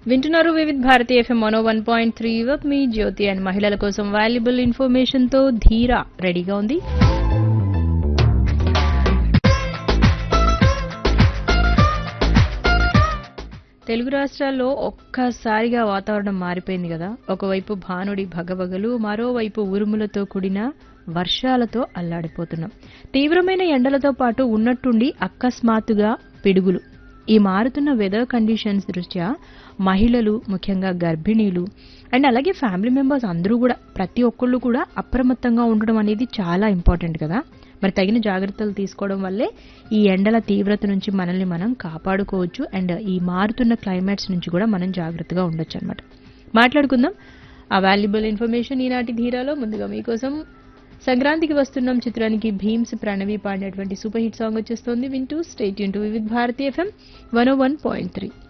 వింటున్నారు వివిధ్ భారతి ఎఫ్ఎం మనో one point three with మీ జ్యోతి అండ్ మహిళల కోసం వాల్యుబుల్ ఇన్ఫర్మేషన్ తో ధీరా రెడీగా ఉంది తెలుగు రాష్ట్రాల్లో ఒక్కసారిగా వాతావరణం మారిపోయింది కదా ఒకవైపు భానుడి భగభగలు మరోవైపు ఉరుములతో కూడిన వర్షాలతో అల్లాడిపోతున్నాం తీవ్రమైన ఎండలతో పాటు ఉన్నట్టుండి అకస్మాత్తుగా పిడుగులు ఈ మారుతున్న వెదర్ కండిషన్స్ దృష్ట్యా మహిళలు ముఖ్యంగా గర్భిణీలు అండ్ అలాగే ఫ్యామిలీ మెంబర్స్ అందరూ కూడా ప్రతి ఒక్కళ్ళు కూడా అప్రమత్తంగా ఉండడం అనేది చాలా ఇంపార్టెంట్ కదా మరి తగిన జాగ్రత్తలు తీసుకోవడం వల్లే ఈ ఎండల తీవ్రత నుంచి మనల్ని మనం కాపాడుకోవచ్చు అండ్ ఈ మారుతున్న క్లైమేట్స్ నుంచి కూడా మనం జాగ్రత్తగా ఉండొచ్చు అనమాట మాట్లాడుకుందాం ఆ వాల్యుబుల్ ఇన్ఫర్మేషన్ ఈనాటి ధీరాలో ముందుగా మీకోసం సంక్రాంతికి వస్తున్నాం చిత్రానికి భీమ్స్ ప్రణవి పాడినటువంటి సూపర్ హిట్ సాంగ్ వచ్చేస్తుంది వింటూ స్టేట్ యూన్ to Vividh Bharati FM one one point three